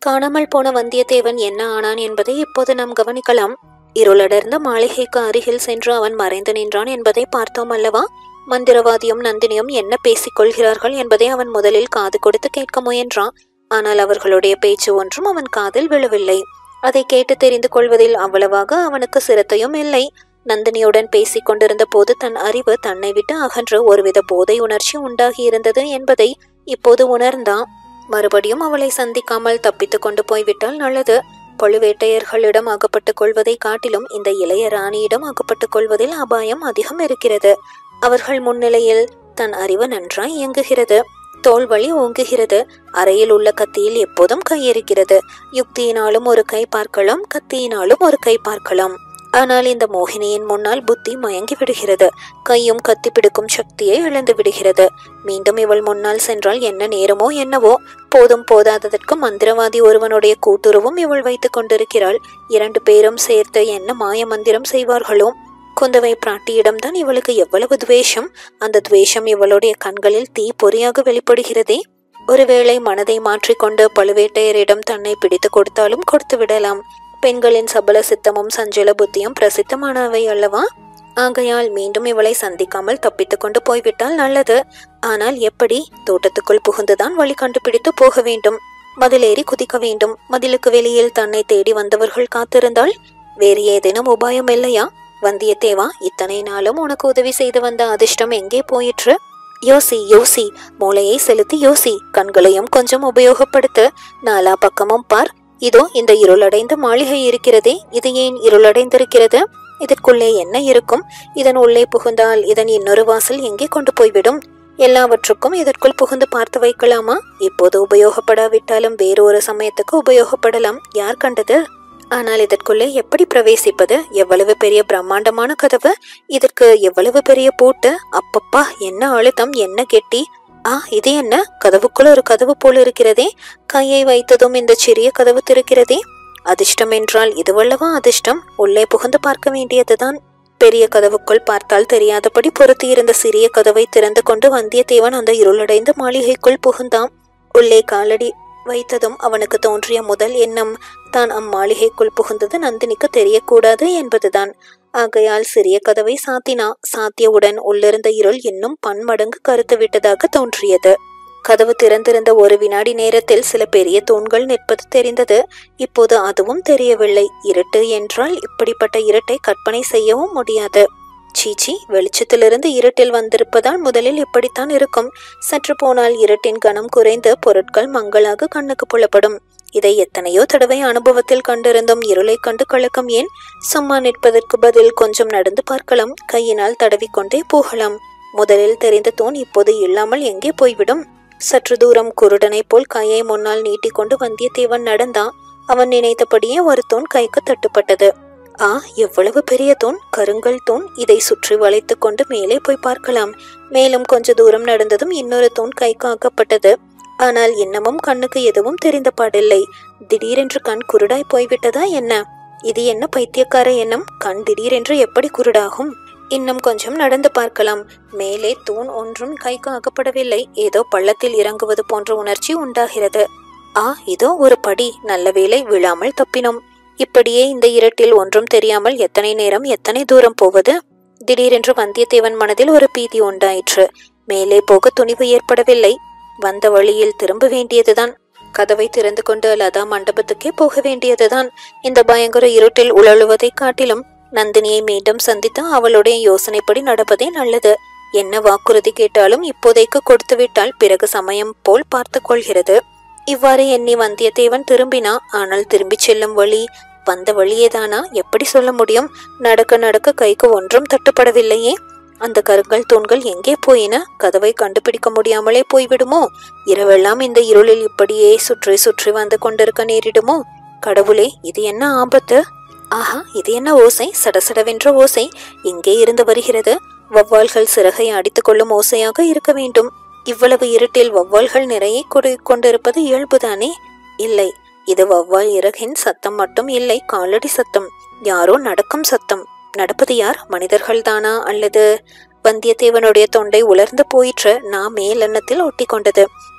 காணாமல் போன வந்தியத்தேவன் என்ன ஆனான் என்பதை இப்போது நாம் கவனிக்கலாம் இருளடர்ந்த மாளிகைக்கு அருகில் சென்று அவன் மறைந்து நின்றான் என்பதை பார்த்தோம் அல்லவா மந்திரவாதியும் நந்தினியும் என்ன பேசிக் கொள்கிறார்கள் என்பதை அவன் முதலில் காது கொடுத்து கேட்க முயன்றான் ஆனால் அவர்களுடைய பேச்சு ஒன்றும் அவன் காதில் விழவில்லை அதை கேட்டு தெரிந்து கொள்வதில் அவ்வளவாக அவனுக்கு சிரத்தையும் இல்லை நந்தினியுடன் பேசிக் கொண்டிருந்த போது தன் அறிவு தன்னை விட்டு அகன்று ஒருவித போதை உணர்ச்சி உண்டாகி இருந்தது என்பதை இப்போது உணர்ந்தான் மறுபடியும் அவளை சந்திக்காமல் தப்பித்துக் கொண்டு போய்விட்டால் நல்லது பழுவேட்டையர்களிடம் அகப்பட்டுக் கொள்வதை காட்டிலும் இந்த இளைய ராணியிடம் அகப்பட்டுக் கொள்வதில் அபாயம் அதிகம் இருக்கிறது அவர்கள் முன்னிலையில் தன் அறிவு நன்றாய் இயங்குகிறது தோல் வழி ஓங்குகிறது அறையில் உள்ள கத்தியில் எப்போதும் கை இருக்கிறது யுக்தியினாலும் ஒரு கை பார்க்கலாம் கத்தியினாலும் ஒரு கை பார்க்கலாம் ஆனால் இந்த மோகினியின் முன்னால் புத்தி மயங்கி விடுகிறது கையும் கத்தி பிடிக்கும் சக்தியை இழந்து விடுகிறது மீண்டும் இவள் முன்னால் சென்றால் என்ன நேருமோ என்னவோ போதும் போதாததற்கு மந்திரவாதி ஒருவனுடைய கூட்டுறவும் இவள் வைத்துக் கொண்டிருக்கிறாள் இரண்டு பேரும் சேர்த்து என்ன மாய மந்திரம் செய்வார்களோ குந்தவை பிராட்டியிடம்தான் இவளுக்கு எவ்வளவு துவேஷம் அந்த துவேஷம் இவளுடைய கண்களில் தீ பொறியாக வெளிப்படுகிறதே ஒருவேளை மனதை மாற்றிக்கொண்டு பழுவேட்டையரிடம் தன்னை பிடித்து கொடுத்தாலும் கொடுத்து விடலாம் பெண்களின் சபல சித்தமும் சஞ்சல புத்தியும் பிரசித்தமானவை அல்லவா ஆகையால் மீண்டும் இவளை சந்திக்காமல் தப்பித்துக் கொண்டு போய்விட்டால் நல்லது ஆனால் எப்படி தோட்டத்துக்குள் புகுந்துதான் வழி கண்டுபிடித்து போக வேண்டும் மதிலேறி குதிக்க வேண்டும் மதிலுக்கு வெளியில் தன்னை தேடி வந்தவர்கள் காத்திருந்தால் வேறு ஏதேனும் உபாயம் இல்லையா வந்தியத்தேவா இத்தனை நாளும் உனக்கு உதவி செய்து வந்த அதிர்ஷ்டம் எங்கே போயிற்று யோசி யோசி மூளையை செலுத்தி யோசி கண்களையும் கொஞ்சம் உபயோகப்படுத்து நாலா பக்கமும் பார் இதோ இந்த இருளடைந்த மாளிகை இருக்கிறதே இது ஏன் இருளடைந்திருக்கிறது இதற்குள்ளே என்ன இருக்கும் இதன் உள்ளே புகுந்தால் இதன் இன்னொரு வாசல் எங்கே கொண்டு போய்விடும் எல்லாவற்றுக்கும் இதற்குள் புகுந்து பார்த்து வைக்கலாமா இப்போது உபயோகப்படாவிட்டாலும் வேறு ஒரு சமயத்துக்கு உபயோகப்படலாம் யார் கண்டது ஆனால் இதற்குள்ளே எப்படி பிரவேசிப்பது எவ்வளவு பெரிய பிரம்மாண்டமான கதவு இதற்கு எவ்வளவு பெரிய பூட்டு அப்பப்பா என்ன அழுத்தம் என்ன கெட்டி ஆ இது என்ன கதவுக்குள் ஒரு கதவு போல் இருக்கிறதே கையை வைத்ததும் இந்த சிறிய கதவு திறக்கிறதே அதிர்ஷ்டம் என்றால் இதுவல்லவா அதிர்ஷ்டம் உள்ளே புகுந்து பார்க்க வேண்டியதுதான் பெரிய கதவுக்குள் பார்த்தால் தெரியாதபடி பொருத்தி இருந்த சிறிய கதவை திறந்து கொண்டு வந்தியத்தேவன் அந்த இருளடைந்த மாளிகைக்குள் புகுந்தான் உள்ளே காலடி வைத்ததும் அவனுக்கு தோன்றிய முதல் எண்ணம் தான் அம்மாளிகைக்குள் புகுந்தது நந்தினிக்கு தெரியக்கூடாது என்பதுதான் ஆகையால் சிறிய கதவை சாத்தினா சாத்தியவுடன் உள்ளிருந்த இருள் இன்னும் பன்மடங்கு கருத்து விட்டதாக தோன்றியது கதவு திறந்திருந்த ஒரு வினாடி நேரத்தில் சில பெரிய தூண்கள் நிற்பது தெரிந்தது இப்போது அதுவும் தெரியவில்லை இருட்டு என்றால் இப்படிப்பட்ட இருட்டை கற்பனை செய்யவும் முடியாது சீச்சி வெளிச்சத்திலிருந்து இருட்டில் வந்திருப்பதால் முதலில் இப்படித்தான் இருக்கும் சற்று போனால் இருட்டின் கனம் குறைந்து பொருட்கள் மங்களாக கண்ணுக்கு புலப்படும் இதை எத்தனையோ தடவை அனுபவத்தில் கண்டிருந்தும் இருளை கண்டு கலக்கம் ஏன் சும்மா நிற்பதற்கு பதில் கொஞ்சம் நடந்து பார்க்கலாம் கையினால் தடவிக்கொண்டே போகலாம் முதலில் தெரிந்த தூண் இப்போது இல்லாமல் எங்கே போய்விடும் சற்று தூரம் குருடனைப் போல் கையை முன்னால் நீட்டிக்கொண்டு வந்தியத்தேவன் நடந்தான் அவன் நினைத்தபடியே ஒரு தூண் கைக்கு தட்டுப்பட்டது ஆ எவ்வளவு பெரிய தூண் கருங்கல் தூண் இதை சுற்றி வளைத்து கொண்டு மேலே போய் பார்க்கலாம் மேலும் கொஞ்ச தூரம் நடந்ததும் இன்னொரு தூண் கைக்கு ஆக்கப்பட்டது ஆனால் இன்னமும் கண்ணுக்கு எதுவும் தெரிந்த பாடில்லை திடீரென்று கண் குருடாய் போய்விட்டதா என்ன இது என்ன பைத்தியக்கார எண்ணம் கண் திடீரென்று எப்படி குருடாகும் இன்னும் கொஞ்சம் நடந்து பார்க்கலாம் மேலே தூண் ஒன்றும் கைக்கு ஆகப்படவில்லை ஏதோ பள்ளத்தில் இறங்குவது போன்ற உணர்ச்சி உண்டாகிறது ஆ இதோ ஒரு படி நல்ல வேளை விழாமல் தப்பினோம் இப்படியே இந்த இருட்டில் ஒன்றும் தெரியாமல் எத்தனை நேரம் எத்தனை தூரம் போவது திடீரென்று வந்தியத்தேவன் மனதில் ஒரு பீதி உண்டாயிற்று மேலே போக துணிவு ஏற்படவில்லை வந்த வழியில் திரும்ப வேண்டியதுதான் கதவை திறந்து கொண்டு லதா மண்டபத்துக்கே போக வேண்டியதுதான் இந்த பயங்கர இருட்டில் உழலுவதைக் காட்டிலும் நந்தினியை மீண்டும் சந்தித்து அவளுடைய யோசனைப்படி நடப்பதே நல்லது என்ன வாக்குறுதி கேட்டாலும் இப்போதைக்கு கொடுத்துவிட்டால் பிறகு சமயம் போல் பார்த்து கொள்கிறது இவ்வாறு எண்ணி வந்தியத்தேவன் திரும்பினா ஆனால் திரும்பிச் செல்லும் வழி வந்த வழியேதானா எப்படி சொல்ல முடியும் நடக்க நடக்க கைக்கு ஒன்றும் தட்டுப்படவில்லையே அந்த கருங்கல் தூண்கள் எங்கே போயின கதவை கண்டுபிடிக்க முடியாமலே போய்விடுமோ இரவெல்லாம் இந்த இருளில் இப்படியே சுற்றி சுற்றி வந்து கொண்டிருக்க நேரிடுமோ கடவுளே இது என்ன ஆபத்து ஆஹா இது என்ன ஓசை சடசடவென்ற ஓசை எங்கே இருந்து வருகிறது வௌவால்கள் சிறகை அடித்துக் கொள்ளும் ஓசையாக இருக்க வேண்டும் இவ்வளவு இருட்டில் வௌவால்கள் நிறைய கொடு கொண்டிருப்பது இயல்புதானே இல்லை இது வௌவால் இறகின் சத்தம் மட்டும் இல்லை காலடி சத்தம் யாரோ நடக்கும் சத்தம் நடப்பது யார் மனிதர்கள்தானா அல்லது வந்தியத்தேவனுடைய தொண்டை உலர்ந்து போயிற்று நான் மேலெண்ணத்தில் ஒட்டி கொண்டது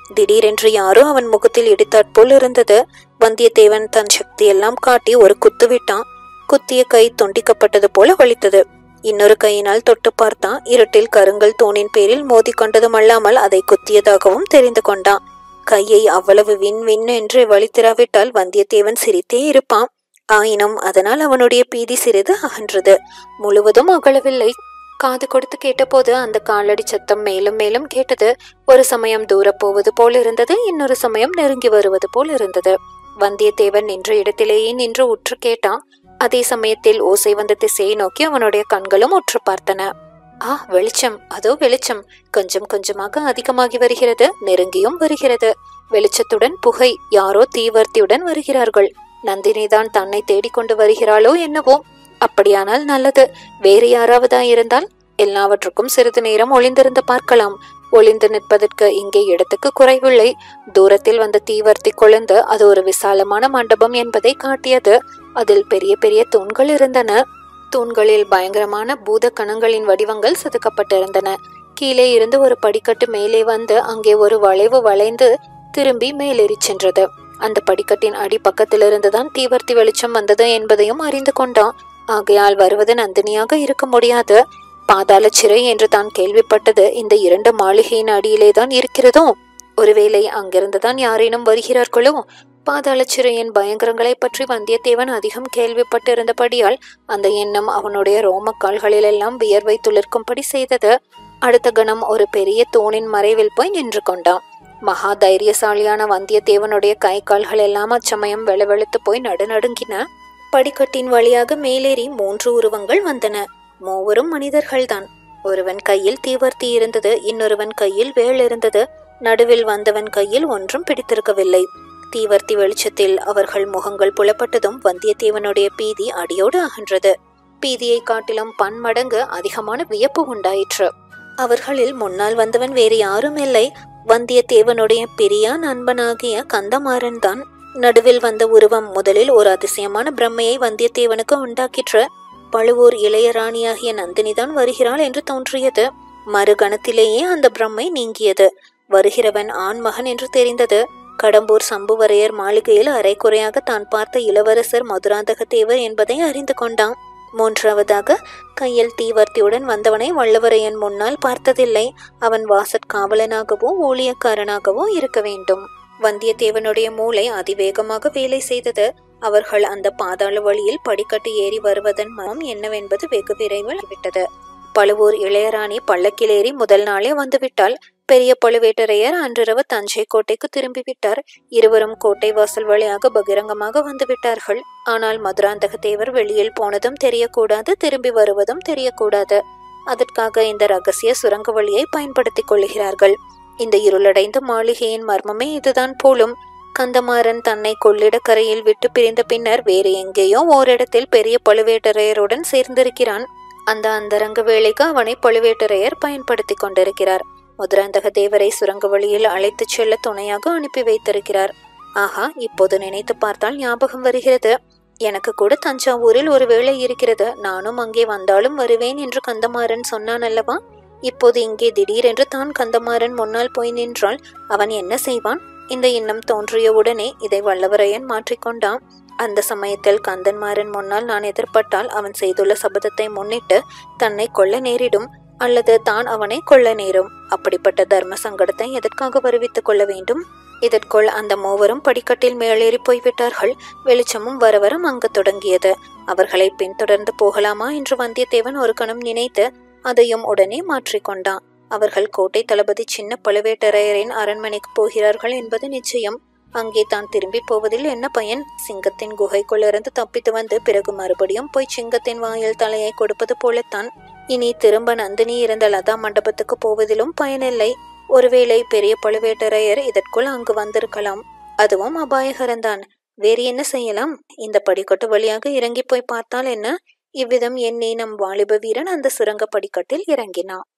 திடீரென்று யாரோ அவன் முகத்தில் இடித்தாற் போல் இருந்தது வந்தியத்தேவன் தன் சக்தியெல்லாம் காட்டி ஒரு குத்து விட்டான் குத்திய கை துண்டிக்கப்பட்டது போல வலித்தது இன்னொரு கையினால் தொட்டு பார்த்தான் இருட்டில் கருங்கல் தூணின் பேரில் மோதி கொண்டதும் அல்லாமல் அதை குத்தியதாகவும் தெரிந்து கொண்டான் கையை அவ்வளவு விண் விண் என்று வலித்திராவிட்டால் வந்தியத்தேவன் சிரித்தே இருப்பான் ஆயினும் அதனால் அவனுடைய பீதி சிறிது அகன்றது முழுவதும் அகலவில்லை காது கொடுத்து கேட்டபோது அந்த காலடி சத்தம் மேலும் மேலும் கேட்டது ஒரு சமயம் தூரப் போவது போல் இருந்தது இன்னொரு சமயம் நெருங்கி வருவது போல் இருந்தது வந்தியத்தேவன் நின்ற இடத்திலேயே நின்று உற்று கேட்டான் அதே சமயத்தில் ஓசை வந்த திசையை நோக்கி அவனுடைய கண்களும் உற்று பார்த்தன ஆ வெளிச்சம் அதோ வெளிச்சம் கொஞ்சம் கொஞ்சமாக அதிகமாகி வருகிறது நெருங்கியும் வருகிறது வெளிச்சத்துடன் புகை யாரோ தீவர்த்தியுடன் வருகிறார்கள் நந்தினி தான் தன்னை தேடிக்கொண்டு வருகிறாளோ என்னவோ அப்படியானால் நல்லது வேறு யாராவதா இருந்தால் எல்லாவற்றுக்கும் சிறிது நேரம் ஒளிந்திருந்து பார்க்கலாம் ஒளிந்து நிற்பதற்கு இங்கே இடத்துக்கு குறைவில்லை தூரத்தில் வந்த தீவர்த்தி கொழுந்து அது ஒரு விசாலமான மண்டபம் என்பதை காட்டியது அதில் பெரிய பெரிய தூண்கள் இருந்தன தூண்களில் பயங்கரமான பூத கணங்களின் வடிவங்கள் செதுக்கப்பட்டிருந்தன கீழே இருந்து ஒரு படிக்கட்டு மேலே வந்து அங்கே ஒரு வளைவு வளைந்து திரும்பி மேலேறிச் சென்றது அந்த படிக்கட்டின் அடிப்பக்கத்திலிருந்து தான் தீவர்த்தி வெளிச்சம் வந்தது என்பதையும் அறிந்து கொண்டான் ஆகையால் வருவது நந்தினியாக இருக்க முடியாது பாதாள சிறை என்று தான் கேள்விப்பட்டது இந்த இரண்டு மாளிகையின் அடியிலே தான் இருக்கிறதோ ஒருவேளை அங்கிருந்துதான் யாரேனும் வருகிறார்களோ பாதாள சிறையின் பயங்கரங்களை பற்றி வந்தியத்தேவன் அதிகம் கேள்விப்பட்டிருந்தபடியால் அந்த எண்ணம் அவனுடைய ரோமக்கால்களிலெல்லாம் வியர்வை துளிர்க்கும்படி செய்தது அடுத்த கணம் ஒரு பெரிய தூணின் மறைவில் போய் நின்று கொண்டான் மகா தைரியசாலியான வந்தியத்தேவனுடைய கை கால்கள் எல்லாம் அச்சமயம் வெளவெளுத்து போய் நடுநடுங்கின படிக்கட்டின் வழியாக மேலேறி மூன்று உருவங்கள் வந்தன மூவரும் மனிதர்கள்தான் ஒருவன் கையில் தீவர்த்தி இருந்தது இன்னொருவன் கையில் வேல் இருந்தது நடுவில் வந்தவன் கையில் ஒன்றும் பிடித்திருக்கவில்லை தீவர்த்தி வெளிச்சத்தில் அவர்கள் முகங்கள் புலப்பட்டதும் வந்தியத்தேவனுடைய பீதி அடியோடு அகன்றது பீதியை காட்டிலும் பன்மடங்கு அதிகமான வியப்பு உண்டாயிற்று அவர்களில் முன்னால் வந்தவன் வேறு யாரும் இல்லை வந்தியத்தேவனுடைய பிரியா நண்பனாகிய கந்தமாறன் தான் நடுவில் வந்த உருவம் முதலில் ஒரு அதிசயமான பிரம்மையை வந்தியத்தேவனுக்கு உண்டாக்கிற்று பழுவூர் இளையராணியாகிய நந்தினிதான் வருகிறாள் என்று தோன்றியது மறுகணத்திலேயே அந்த பிரம்மை நீங்கியது வருகிறவன் ஆண்மகன் என்று தெரிந்தது கடம்பூர் சம்புவரையர் மாளிகையில் அரைக்குறையாக தான் பார்த்த இளவரசர் மதுராந்தக தேவர் என்பதை அறிந்து கொண்டான் மூன்றாவதாக கையில் தீவர்த்தியுடன் வந்தவனை வல்லவரையன் முன்னால் பார்த்ததில்லை அவன் வாசற்காவலனாகவோ ஊழியக்காரனாகவோ இருக்க வேண்டும் வந்தியத்தேவனுடைய மூளை அதிவேகமாக வேலை செய்தது அவர்கள் அந்த பாதாள வழியில் படிக்கட்டு ஏறி வருவதன் மனம் என்னவென்பது வெகு விரைவில் விட்டது பழுவூர் இளையராணி பல்லக்கிலேறி முதல் நாளே வந்துவிட்டால் பெரிய பழுவேட்டரையர் அன்றிரவு தஞ்சை கோட்டைக்கு திரும்பிவிட்டார் இருவரும் கோட்டை வாசல் வழியாக பகிரங்கமாக வந்து விட்டார்கள் ஆனால் மதுராந்தக தேவர் வெளியில் போனதும் தெரியக்கூடாது திரும்பி வருவதும் தெரியக்கூடாது அதற்காக இந்த ரகசிய சுரங்க வழியை பயன்படுத்திக் கொள்கிறார்கள் இந்த இருளடைந்த மாளிகையின் மர்மமே இதுதான் போலும் கந்தமாறன் தன்னை கொள்ளிடக்கரையில் விட்டு பிரிந்த பின்னர் வேறு எங்கேயோ ஓரிடத்தில் பெரிய பழுவேட்டரையருடன் சேர்ந்திருக்கிறான் அந்த அந்தரங்க வேலைக்கு அவனை பழுவேட்டரையர் பயன்படுத்தி கொண்டிருக்கிறார் மதுராந்தக தேவரை சுரங்க வழியில் அழைத்துச் செல்ல துணையாக அனுப்பி வைத்திருக்கிறார் ஆஹா இப்போது நினைத்து பார்த்தால் ஞாபகம் வருகிறது எனக்கு கூட தஞ்சாவூரில் ஒரு வேலை இருக்கிறது நானும் அங்கே வந்தாலும் வருவேன் என்று கந்தமாறன் சொன்னான் அல்லவா இப்போது இங்கே திடீரென்று தான் கந்தமாறன் முன்னால் போய் நின்றால் அவன் என்ன செய்வான் இந்த எண்ணம் தோன்றியவுடனே இதை வல்லவரையன் மாற்றிக்கொண்டான் அந்த சமயத்தில் கந்தன்மாறன் முன்னால் நான் எதிர்பட்டால் அவன் செய்துள்ள சபதத்தை முன்னிட்டு தன்னை கொல்ல நேரிடும் அல்லது தான் அவனை கொல்ல நேரும் அப்படிப்பட்ட தர்ம சங்கடத்தை எதற்காக வருவித்துக் கொள்ள வேண்டும் இதற்குள் அந்த மூவரும் படிக்கட்டில் மேலேறி போய்விட்டார்கள் வெளிச்சமும் வர வர மங்கத் தொடங்கியது அவர்களை பின்தொடர்ந்து போகலாமா என்று வந்தியத்தேவன் ஒரு கணம் நினைத்து அதையும் உடனே மாற்றிக்கொண்டான் அவர்கள் கோட்டை தளபதி சின்ன பழுவேட்டரையரின் அரண்மனைக்கு போகிறார்கள் என்பது நிச்சயம் அங்கே தான் திரும்பி போவதில் என்ன பயன் சிங்கத்தின் குகைக்குள்ளிருந்து தப்பித்து வந்து பிறகு மறுபடியும் போய் சிங்கத்தின் வாயில் தலையை கொடுப்பது போலத்தான் இனி திரும்ப நந்தினி இருந்த லதா மண்டபத்துக்கு போவதிலும் பயனில்லை ஒருவேளை பெரிய பழுவேட்டரையர் இதற்குள் அங்கு வந்திருக்கலாம் அதுவும் அபாயகரம்தான் வேறு என்ன செய்யலாம் இந்த படிக்கட்டு வழியாக இறங்கி போய் பார்த்தால் என்ன இவ்விதம் எண்ணி நம் வாலிப வீரன் அந்த சுரங்க படிக்கட்டில் இறங்கினான்